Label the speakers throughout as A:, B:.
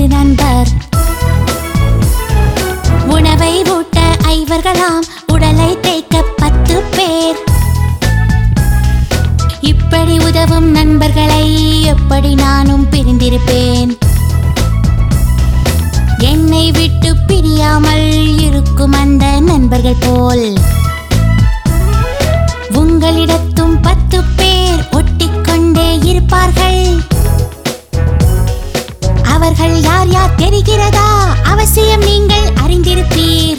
A: இரு நண்பர் உணவை ஊட்ட ஐவர்களாம் உடலை தேய்க்க பத்து பேர் இப்படி உதவும் நண்பர்களை எப்படி நானும் பிரிந்திருப்பேன் என்னை விட்டு பிரியாமல் இருக்கும் அந்த நண்பர்கள் போல் உங்களிடத்தும் பத்து பேர் ஒட்டிக்கொண்டே இருப்பார்கள் அவர்கள் யார் யார் தெரிகிறதா அவசியம் நீங்கள் அறிந்திருப்பீர்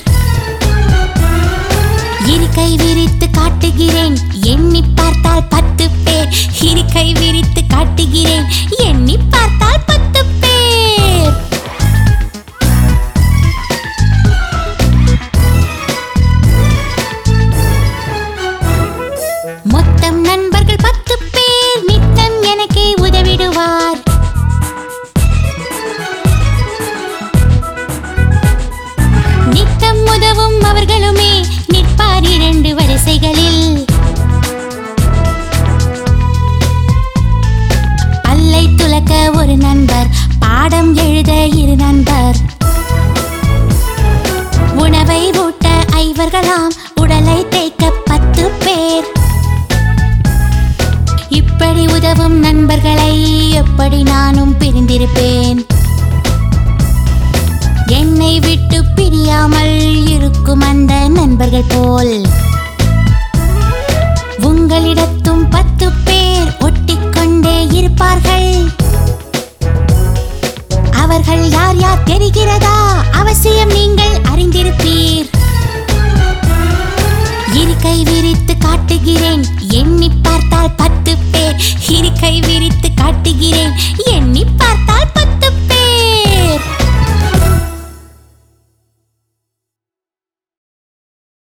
A: இருக்கை விரித்து காட்டுகிறேன் எண்ணி பார்த்தால் பத்து பேர் இருக்கை விரித்து காட்டுகிறேன் எண்ணி பார்த்தால் பத்து பேர் மொத்தம் நண்பர்கள் பத்து பேர் நித்தம் எனக்கே உதவிடுவார் நித்தம் உதவும் அவர்களுமே நிற்பார் இரண்டு வரிசைகளில் பல்லை துலக்க ஒரு நண்பர் பாடம் எழுத இரு நண்பர் உணவை ஊட்ட ஐவர்களாம் உடலை தேய்க்க பத்து பேர் இப்படி உதவும் நண்பர்களை எப்படி நானும் பிரிந்திருப்பேன் என்னை விட்டு பிரியாமல் இருக்கும் அந்த நண்பர்கள் போல் உங்களிடத்தும் பத்து பேர் ஒட்டிக்கொண்டே இருப்பார்கள் அவர்கள் யார் யார் தெரிகிறதா அவசியம் நீங்கள் அறிந்திருப்பீர் இருக்கை விரித்து காட்டுகிறேன் எண்ணி பார்த்தால் பத்து பேர் இருக்கை விரித்து காட்டுகிறேன் எண்ணி பார்த்தால்